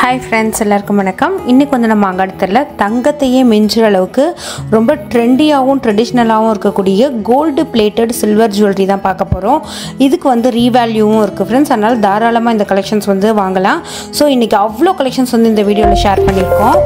hi friends எல்லாருக்கும் வணக்கம் இன்றைக்கி வந்து நம்ம அங்கடத்தில் தங்கத்தையே மிஞ்சுற அளவுக்கு ரொம்ப ட்ரெண்டியாகவும் ட்ரெடிஷ்னலாகவும் இருக்கக்கூடிய கோல்டு பிளேட்டட் சில்வர் ஜுவல்லரி தான் பார்க்க போகிறோம் இதுக்கு வந்து ரீவேல்யூவும் இருக்குது ஃப்ரெண்ட்ஸ் அதனால் தாராளமாக இந்த கலெக்ஷன்ஸ் வந்து வாங்கலாம் ஸோ இன்றைக்கி அவ்வளோ கலெக்ஷன்ஸ் வந்து இந்த வீடியோவில் ஷேர் பண்ணியிருக்கோம்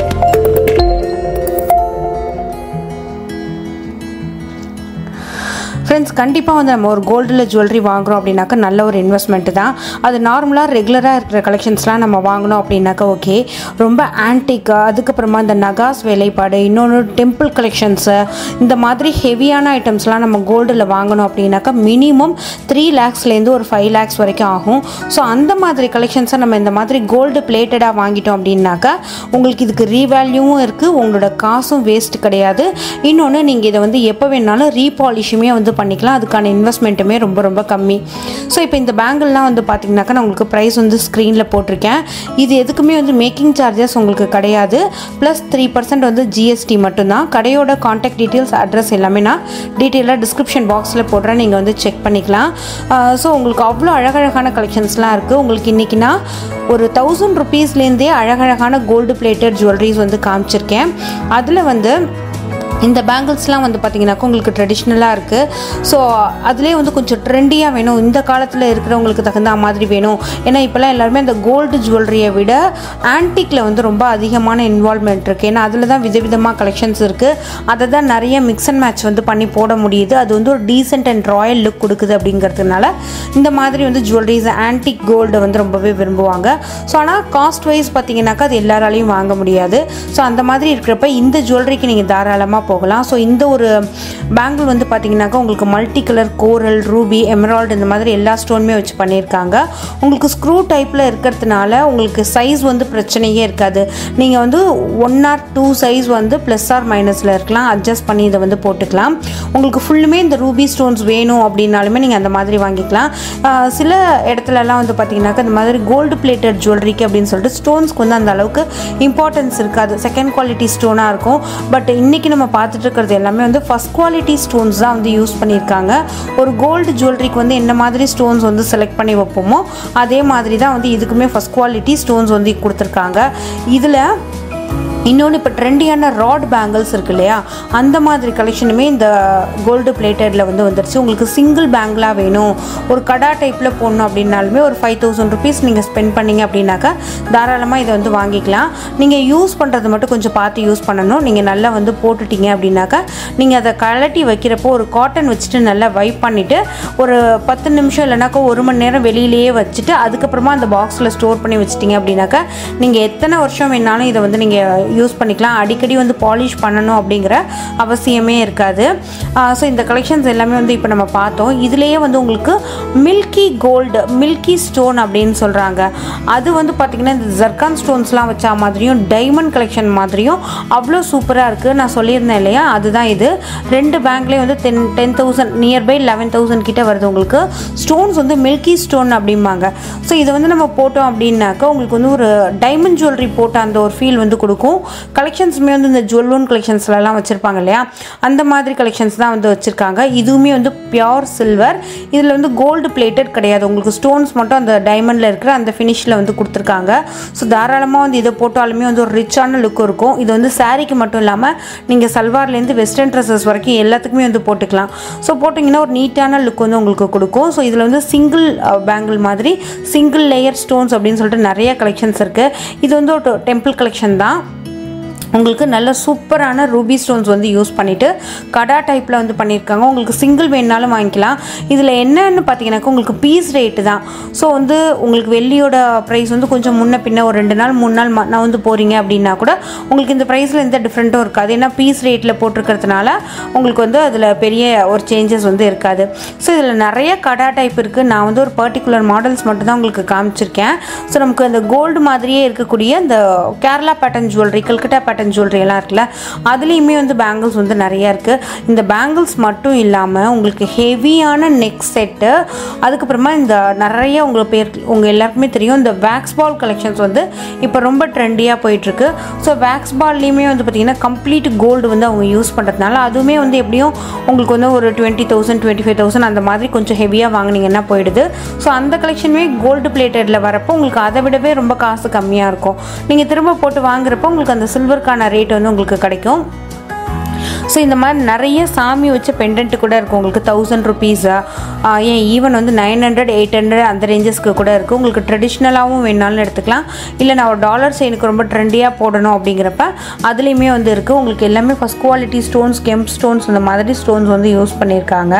ஃப்ரெண்ட்ஸ் கண்டிப்பாக வந்து நம்ம ஒரு கோல்டில் ஜுவல்லரி வாங்குறோம் அப்படின்னாக்கா நல்ல ஒரு இன்வெஸ்ட்மெண்ட்டு தான் அது நார்மலாக ரெகுலராக இருக்கிற கலெக்ஷன்ஸ்லாம் நம்ம வாங்கினோம் அப்படின்னாக்கா ஓகே ரொம்ப ஆன்டிக்காக அதுக்கப்புறமா இந்த நகாஸ் வேலைப்பாடு இன்னொன்று டெம்பிள் கலெக்ஷன்ஸு இந்த மாதிரி ஹெவியான ஐட்டம்ஸ்லாம் நம்ம கோல்டில் வாங்கணும் அப்படின்னாக்கா மினிமம் த்ரீ லேக்ஸ்லேருந்து ஒரு ஃபைவ் லேக்ஸ் வரைக்கும் ஆகும் ஸோ அந்த மாதிரி கலெக்ஷன்ஸை நம்ம இந்த மாதிரி கோல்டு பிளேட்டடாக வாங்கிட்டோம் அப்படின்னாக்கா உங்களுக்கு இதுக்கு ரீவேல்யூவும் இருக்குது உங்களோட காசும் வேஸ்ட் கிடையாது இன்னொன்று நீங்கள் இதை வந்து எப்போ வேணாலும் ரீபாலிஷுமே வந்து பண்ணிக்கலாம் அதுக்கான இன்வெஸ்ட்மெண்ட்டுமே ரொம்ப ரொம்ப கம்மி ஸோ இப்போ இந்த பேங்கிள்லாம் வந்து பார்த்தீங்கன்னாக்கா நான் உங்களுக்கு ப்ரைஸ் வந்து ஸ்க்ரீனில் போட்டிருக்கேன் இது எதுக்குமே வந்து மேக்கிங் சார்ஜஸ் உங்களுக்கு கிடையாது ப்ளஸ் த்ரீ பர்சன்ட் வந்து ஜிஎஸ்டி மட்டும்தான் கடையோட காண்டாக்ட் டீட்டெயில்ஸ் அட்ரஸ் எல்லாமே நான் டீட்டெயிலாக டிஸ்கிரிப்ஷன் பாக்ஸில் போடுறேன் நீங்கள் வந்து செக் பண்ணிக்கலாம் ஸோ உங்களுக்கு அவ்வளோ அழகழகான கலெக்ஷன்ஸ்லாம் இருக்குது உங்களுக்கு இன்றைக்கினா ஒரு தௌசண்ட் ருபீஸ்லேருந்தே அழகழகான கோல்டு பிளேட்டட் ஜுவல்லரிஸ் வந்து காமிச்சிருக்கேன் அதில் வந்து இந்த பேங்கிள்ஸ்லாம் வந்து பார்த்தீங்கன்னாக்கா உங்களுக்கு ட்ரெடிஷ்னலாக இருக்குது ஸோ அதுலேயே வந்து கொஞ்சம் ட்ரெண்டியாக வேணும் இந்த காலத்தில் இருக்கிறவங்களுக்கு தகுந்த மாதிரி வேணும் ஏன்னா இப்போல்லாம் எல்லாருமே அந்த கோல்டு ஜுவல்லரியை விட ஆன்டிக்கில் வந்து ரொம்ப அதிகமான இன்வால்மெண்ட் இருக்குது ஏன்னா அதில் தான் விதவிதமாக கலெக்ஷன்ஸ் இருக்குது அதை தான் நிறைய மிக்ஸ் அண்ட் மேட்ச் வந்து பண்ணி போட முடியுது அது வந்து ஒரு டீசென்ட் அண்ட் ராயல் லுக் கொடுக்குது அப்படிங்கிறதுனால இந்த மாதிரி வந்து ஜுவல்லரிஸ் ஆன்டிக் கோல்டு வந்து ரொம்பவே விரும்புவாங்க ஸோ ஆனால் காஸ்ட் வைஸ் பார்த்தீங்கன்னாக்கா அது எல்லாராலையும் வாங்க முடியாது ஸோ அந்த மாதிரி இருக்கிறப்ப இந்த ஜுவல்லரிக்கு நீங்கள் தாராளமாக போகலாம் ஸோ இந்த ஒரு பேங்கிள் வந்து பார்த்தீங்கன்னாக்கா உங்களுக்கு multi colour coral ruby emerald இந்த மாதிரி எல்லா ஸ்டோனுமே வச்சு பண்ணியிருக்காங்க உங்களுக்கு ஸ்க்ரூ டைப்பில் இருக்கிறதுனால உங்களுக்கு சைஸ் வந்து பிரச்சனையே இருக்காது நீங்கள் வந்து ஒன் ஆர் டூ சைஸ் வந்து ப்ளஸ் ஆர் மைனஸில் இருக்கலாம் அட்ஜஸ்ட் பண்ணி இதை வந்து போட்டுக்கலாம் உங்களுக்கு ஃபுல்லுமே இந்த ரூபி ஸ்டோன்ஸ் வேணும் அப்படின்னாலுமே நீங்கள் அந்த மாதிரி வாங்கிக்கலாம் ஆஹ் சில இடத்துலலாம் வந்து பார்த்தீங்கன்னாக்கா இந்த மாதிரி கோல்டு பிளேட்டட் ஜுவல்லரிக்கு அப்படின்னு சொல்லிட்டு ஸ்டோன்ஸ்க்கு வந்து அந்த அளவுக்கு இம்பார்ட்டன்ஸ் இருக்காது செகண்ட் குவாலிட்டி ஸ்டோனாக இருக்கும் பட் இன்றைக்கி நம்ம பார்த்துட்டு இருக்கிறது எல்லாமே வந்து ஃபஸ்ட் குவாலிட்டி ஸ்டோன்ஸ் தான் வந்து யூஸ் பண்ணியிருக்காங்க ஒரு கோல்டு ஜுவல்லரிக்கு வந்து என்ன மாதிரி ஸ்டோன்ஸ் வந்து செலக்ட் பண்ணி வைப்போமோ அதே மாதிரி தான் வந்து இதுக்குமே ஃபஸ்ட் குவாலிட்டி ஸ்டோன்ஸ் வந்து கொடுத்துருக்காங்க இதில் இன்னொன்று இப்போ ட்ரெண்டியான ராட் பேங்கிள்ஸ் இருக்கு இல்லையா அந்த மாதிரி கலெக்ஷனுமே இந்த கோல்டு பிளேட்டடில் வந்து வந்துருச்சு உங்களுக்கு சிங்கிள் பேங்கிளாக வேணும் ஒரு கடா டைப்பில் போடணும் அப்படின்னாலுமே ஒரு ஃபைவ் தௌசண்ட் ருபீஸ் நீங்கள் ஸ்பெண்ட் பண்ணீங்க அப்படின்னாக்கா தாராளமாக இதை வந்து வாங்கிக்கலாம் நீங்கள் யூஸ் பண்ணுறது மட்டும் கொஞ்சம் பார்த்து யூஸ் பண்ணணும் நீங்கள் நல்லா வந்து போட்டுட்டீங்க அப்படின்னாக்கா நீங்கள் அதை கலட்டி வைக்கிறப்போ ஒரு காட்டன் வச்சுட்டு நல்லா வைப் பண்ணிவிட்டு ஒரு பத்து நிமிஷம் இல்லைனாக்கா ஒரு மணி நேரம் வெளியிலேயே வச்சுட்டு அதுக்கப்புறமா அந்த பாக்ஸில் ஸ்டோர் பண்ணி வச்சிட்டிங்க அப்படின்னாக்கா நீங்கள் எத்தனை வருஷம் வேணாலும் இதை வந்து நீங்கள் யூஸ் பண்ணிக்கலாம் அடிக்கடி வந்து பாலிஷ் பண்ணணும் அப்படிங்கிற அவசியமே இருக்காது ஸோ இந்த கலெக்ஷன்ஸ் எல்லாமே வந்து இப்போ நம்ம பார்த்தோம் இதுலேயே வந்து உங்களுக்கு மில்கி கோல்டு மில்கி ஸ்டோன் அப்படின்னு சொல்கிறாங்க அது வந்து பார்த்திங்கன்னா இந்த ஜர்கான் ஸ்டோன்ஸ்லாம் வச்சா மாதிரியும் டைமண்ட் கலெக்ஷன் மாதிரியும் அவ்வளோ சூப்பராக இருக்குது நான் சொல்லியிருந்தேன் இல்லையா அதுதான் இது ரெண்டு பேங்க்லேயும் வந்து ten ten thousand nearby eleven thousand கிட்ட வருது உங்களுக்கு ஸ்டோன்ஸ் வந்து மில்கி ஸ்டோன் அப்படிம்பாங்க ஸோ இதை வந்து நம்ம போட்டோம் அப்படின்னாக்கா உங்களுக்கு வந்து ஒரு டைமண்ட் ஜுவல்லரி போட்ட அந்த ஒரு ஃபீல் வந்து கொடுக்கும் கலெக்ஷன்ஸுமே வந்து இந்த ஜுவல்லோன் கலெக்ஷன்ஸ்லலாம் வச்சுருப்பாங்க இல்லையா அந்த மாதிரி கலெக்ஷன்ஸ் தான் வந்து வச்சுருக்காங்க இதுவுமே வந்து பியோர் சில்வர் இதில் வந்து கோல்டு பிளேட்டட் கிடையாது உங்களுக்கு ஸ்டோன்ஸ் மட்டும் அந்த டைமண்டில் இருக்கிற அந்த ஃபினிஷில் வந்து கொடுத்துருக்காங்க ஸோ தாராளமாக வந்து இதை போட்டாலுமே வந்து ஒரு ரிச்சான லுக் இருக்கும் இது வந்து சாரீக்கு மட்டும் இல்லாமல் நீங்கள் சல்வார்லேருந்து வெஸ்டர்ன் ட்ரெஸ்ஸஸ் வரைக்கும் எல்லாத்துக்குமே வந்து போட்டுக்கலாம் ஸோ போட்டிங்கன்னா ஒரு நீட்டான லுக் வந்து உங்களுக்கு கொடுக்கும் ஸோ இதில் வந்து சிங்கிள் பேங்கிள் மாதிரி சிங்கிள் லேயர் ஸ்டோன்ஸ் அப்படின்னு சொல்லிட்டு நிறைய கலெக்ஷன்ஸ் இருக்குது இது வந்து ஒரு டெம்பிள் கலெக்ஷன் தான் உங்களுக்கு நல்ல சூப்பரான ரூபி ஸ்டோன்ஸ் வந்து யூஸ் பண்ணிவிட்டு கடா டைப்பில் வந்து பண்ணியிருக்காங்க உங்களுக்கு சிங்கிள் வேணுனாலும் வாங்கிக்கலாம் இதில் என்னன்னு பார்த்தீங்கன்னாக்கா உங்களுக்கு பீஸ் ரேட்டு தான் ஸோ வந்து உங்களுக்கு வெள்ளியோட ப்ரைஸ் வந்து கொஞ்சம் முன்ன பின்ன ஒரு ரெண்டு நாள் மூணு நாள் நான் வந்து போகிறீங்க அப்படின்னா கூட உங்களுக்கு இந்த ப்ரைஸில் எந்த டிஃப்ரெண்ட்டும் இருக்காது ஏன்னா பீஸ் ரேட்டில் போட்டிருக்கிறதுனால உங்களுக்கு வந்து அதில் பெரிய ஒரு சேஞ்சஸ் வந்து இருக்காது ஸோ இதில் நிறைய கடா டைப் இருக்குது நான் வந்து ஒரு பர்டிகுலர் மாடல்ஸ் மட்டும் தான் உங்களுக்கு காமிச்சிருக்கேன் ஸோ நமக்கு அந்த கோல்டு மாதிரியே இருக்கக்கூடிய இந்த Kerala pattern jewellery Calcutta pattern pattern jewellery எல்லாம் இருக்குல்ல அதுலேயுமே வந்து பேங்கிள்ஸ் வந்து நிறையா இருக்குது இந்த பேங்கிள்ஸ் மட்டும் இல்லாமல் உங்களுக்கு ஹெவியான நெக் செட்டு அதுக்கப்புறமா இந்த நிறைய உங்களுக்கு பேர் உங்கள் எல்லாருக்குமே தெரியும் இந்த வேக்ஸ் பால் கலெக்ஷன்ஸ் வந்து இப்போ ரொம்ப ட்ரெண்டியாக போயிட்டுருக்கு ஸோ வேக்ஸ் பால்லையுமே வந்து பார்த்திங்கன்னா கம்ப்ளீட் கோல்டு வந்து அவங்க யூஸ் பண்ணுறதுனால அதுவுமே வந்து எப்படியும் உங்களுக்கு வந்து ஒரு twenty thousand twenty five thousand அந்த மாதிரி கொஞ்சம் ஹெவியாக வாங்கினீங்கன்னா போயிடுது ஸோ அந்த கலெக்ஷனுமே கோல்டு பிளேட்டடில் வரப்போ உங்களுக்கு அதை விடவே ரொம்ப காசு கம்மியாக இருக்கும் நீங்கள் திரும்ப போட்டு வாங்குறப்போ உங்களுக்கு அந்த சில்வருக்கான ரேட் வந்து உங்களுக்கு கிடைக்கும் ஸோ இந்த மாதிரி நிறைய சாமி வச்ச பெண்டன்ட்டு கூட இருக்கும் உங்களுக்கு தௌசண்ட் ருபீஸா ஏன் ஈவன் வந்து நைன் ஹண்ட்ரட் எயிட் ஹண்ட்ரட் அந்த ரேஞ்சஸ்க்கு கூட இருக்குது உங்களுக்கு ட்ரெடிஷ்னலாகவும் வேணாலும் எடுத்துக்கலாம் இல்லை நான் ஒரு டாலர்ஸ் எனக்கு ரொம்ப ட்ரெண்டியாக போடணும் அப்படிங்கிறப்ப அதுலேயுமே வந்து இருக்குது உங்களுக்கு எல்லாமே first quality stones kemp stones அந்த மாதிரி ஸ்டோன்ஸ் வந்து யூஸ் பண்ணியிருக்காங்க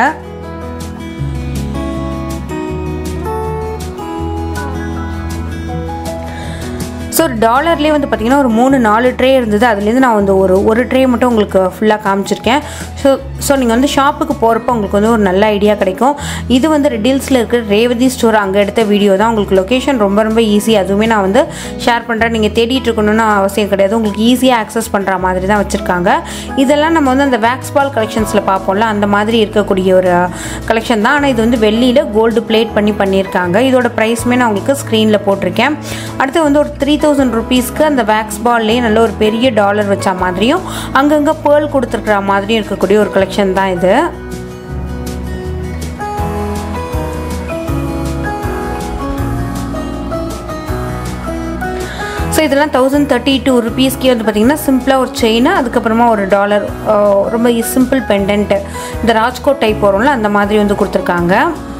ஸோ ஒரு டாலர்லேயே வந்து பார்த்திங்கன்னா ஒரு மூணு நாலு ட்ரே இருந்தது அதுலேருந்து நான் வந்து ஒரு ஒரு ட்ரே மட்டும் உங்களுக்கு ஃபுல்லாக காமிச்சிருக்கேன் ஸோ ஸோ நீங்கள் வந்து ஷாப்புக்கு போகிறப்ப உங்களுக்கு வந்து ஒரு நல்ல ஐடியா கிடைக்கும் இது வந்து ரெடில்ஸில் இருக்கிற ரேவதி ஸ்டோர் அங்கே எடுத்த வீடியோ தான் உங்களுக்கு லொக்கேஷன் ரொம்ப ரொம்ப ஈஸி அதுவுமே நான் வந்து ஷேர் பண்ணுறேன் நீங்கள் தேடிட்டு இருக்கணும்னு அவசியம் கிடையாது உங்களுக்கு ஈஸியாக ஆக்சஸ் பண்ணுற மாதிரி தான் வச்சுருக்காங்க இதெல்லாம் நம்ம வந்து அந்த வேக்ஸ் பால் கலெக்ஷன்ஸில் பார்ப்போம்ல அந்த மாதிரி இருக்கக்கூடிய ஒரு கலெக்ஷன் தான் ஆனால் இது வந்து வெள்ளியில் கோல்டு பிளேட் பண்ணி பண்ணியிருக்காங்க இதோட ப்ரைஸுமே நான் உங்களுக்கு ஸ்க்ரீனில் போட்டிருக்கேன் அடுத்து வந்து ஒரு த்ரீ தௌசண்ட் ருபீஸ்க்கு அந்த வேக்ஸ் பால்லேயே நல்ல ஒரு பெரிய டாலர் வச்ச மாதிரியும் அங்கங்கே பேர்ல் கொடுத்துருக்குற மாதிரியும் இருக்கக்கூடிய ஒரு கலெக்ஷன் தான் இது ஸோ இதெல்லாம் தௌசண்ட் தேர்ட்டி டூ ருபீஸ்க்கே வந்து பார்த்திங்கன்னா சிம்பிளாக ஒரு செயின் அதுக்கப்புறமா ஒரு டாலர் ரொம்ப சிம்பிள் பெண்டன்ட்டு இந்த ராஜ்கோட் டைப் வரும்ல அந்த மாதிரி வந்து கொடுத்துருக்காங்க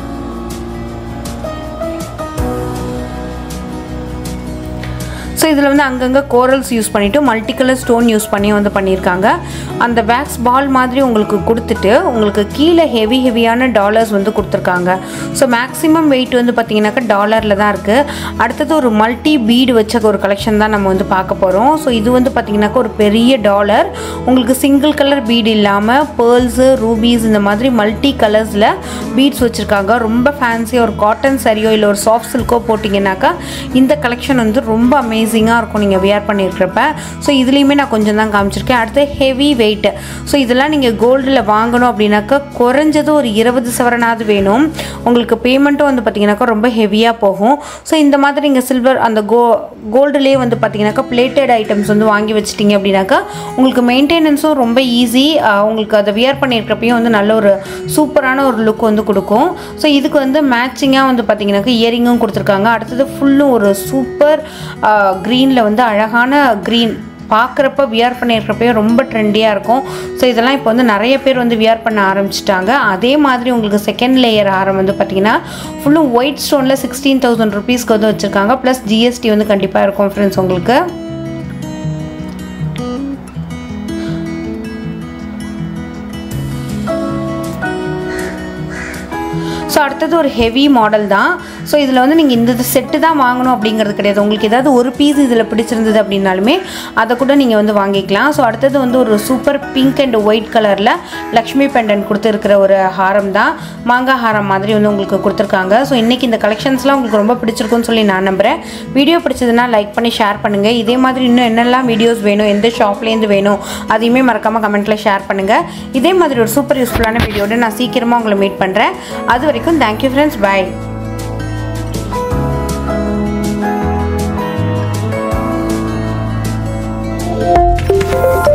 ஸோ இதில் வந்து அங்கங்கே கோரல்ஸ் யூஸ் பண்ணிவிட்டு மல்டி கலர் ஸ்டோன் யூஸ் பண்ணி வந்து பண்ணியிருக்காங்க அந்த வேக்ஸ் பால் மாதிரி உங்களுக்கு கொடுத்துட்டு உங்களுக்கு கீழே ஹெவி ஹெவியான டாலர்ஸ் வந்து கொடுத்துருக்காங்க ஸோ மேக்ஸிமம் வெயிட் வந்து பார்த்தீங்கன்னாக்கா டாலரில் தான் இருக்குது அடுத்தது ஒரு மல்டி பீடு வச்ச ஒரு கலெக்ஷன் தான் நம்ம வந்து பார்க்க போகிறோம் ஸோ இது வந்து பார்த்தீங்கன்னாக்கா ஒரு பெரிய டாலர் உங்களுக்கு சிங்கிள் கலர் பீடு இல்லாமல் பேர்ல்ஸு ரூபீஸ் இந்த மாதிரி மல்டி கலர்ஸில் பீட்ஸ் வச்சுருக்காங்க ரொம்ப ஃபேன்சியாக ஒரு காட்டன் சரியோ இல்லை ஒரு சாஃப்ட் சில்கோ போட்டிங்கன்னாக்கா இந்த கலெக்ஷன் வந்து ரொம்ப அமேசிங்காக இருக்கும் நீங்கள் வியர் பண்ணியிருக்கிறப்ப ஸோ இதுலேயுமே நான் கொஞ்சம் தான் காமிச்சிருக்கேன் அடுத்து ஹெவி வெயிட்டு ஸோ இதெல்லாம் நீங்கள் கோல்டில் வாங்கணும் அப்படின்னாக்கா குறைஞ்சது ஒரு இருபது சவரனாவது வேணும் உங்களுக்கு பேமெண்ட்டும் வந்து பார்த்தீங்கன்னாக்கா ரொம்ப ஹெவியாக போகும் ஸோ இந்த மாதிரி நீங்கள் சில்வர் அந்த கோ கோல்டுலேயே வந்து பார்த்தீங்கன்னாக்கா பிளேட்டட் ஐட்டம்ஸ் வந்து வாங்கி வச்சிட்டிங்க அப்படின்னாக்கா உங்களுக்கு மெயின்டெனன்ஸும் ரொம்ப ஈஸி உங்களுக்கு அதை வியர் பண்ணியிருக்கிறப்பையும் வந்து நல்ல ஒரு சூப்பரான ஒரு லுக் வந்து கொடுக்கும் ஸோ இதுக்கு வந்து மேட்சிங்காக வந்து பார்த்தீங்கன்னாக்கா இயரிங்கும் கொடுத்துருக்காங்க அடுத்தது ஃபுல்லும் ஒரு சூப்பர் க்ரீனில் வந்து அழகான க்ரீன் பார்க்குறப்ப வியர் பண்ணியிருக்கிறப்பயே ரொம்ப ட்ரெண்டியாக இருக்கும் ஸோ இதெல்லாம் இப்போ வந்து நிறைய பேர் வந்து வியர் பண்ண ஆரம்பிச்சிட்டாங்க அதே மாதிரி உங்களுக்கு செகண்ட் லேயர் ஆரம் வந்து பார்த்தீங்கன்னா ஃபுல்லும் ஒயிட் ஸ்டோனில் சிக்ஸ்டீன் தௌசண்ட் ருபீஸ்க்கு வந்து வச்சுருக்காங்க ப்ளஸ் ஜிஎஸ்டி வந்து கண்டிப்பாக இருக்கும் ஃப்ரெண்ட்ஸ் உங்களுக்கு ஸோ அடுத்தது ஒரு ஹெவி மாடல் தான் ஸோ இதில் வந்து நீங்கள் இந்த செட்டு தான் வாங்கணும் அப்படிங்கிறது கிடையாது உங்களுக்கு ஏதாவது ஒரு பீஸ் இதில் பிடிச்சிருந்தது அப்படின்னாலுமே அதை கூட நீங்கள் வந்து வாங்கிக்கலாம் ஸோ அடுத்தது வந்து ஒரு சூப்பர் பிங்க் அண்ட் ஒயிட் கலரில் லக்ஷ்மி பெண்டன் கொடுத்துருக்கிற ஒரு ஹாரம் தான் மாங்காய் ஹாரம் மாதிரி வந்து உங்களுக்கு கொடுத்துருக்காங்க ஸோ இன்றைக்கி இந்த கலெக்ஷன்ஸ்லாம் உங்களுக்கு ரொம்ப பிடிச்சிருக்குன்னு சொல்லி நான் நம்புகிறேன் வீடியோ பிடிச்சதுன்னா லைக் பண்ணி ஷேர் பண்ணுங்கள் இதே மாதிரி இன்னும் என்னெல்லாம் வீடியோஸ் வேணும் எந்த ஷாப்லேருந்து வேணும் அதையுமே மறக்காமல் கமெண்ட்டில் ஷேர் பண்ணுங்கள் இதே மாதிரி ஒரு சூப்பர் யூஸ்ஃபுல்லான வீடியோட நான் சீக்கிரமாக உங்களை மீட் பண்ணுறேன் அது வரைக்கும் தேங்க்யூ ஃப்ரெண்ட்ஸ் பாய்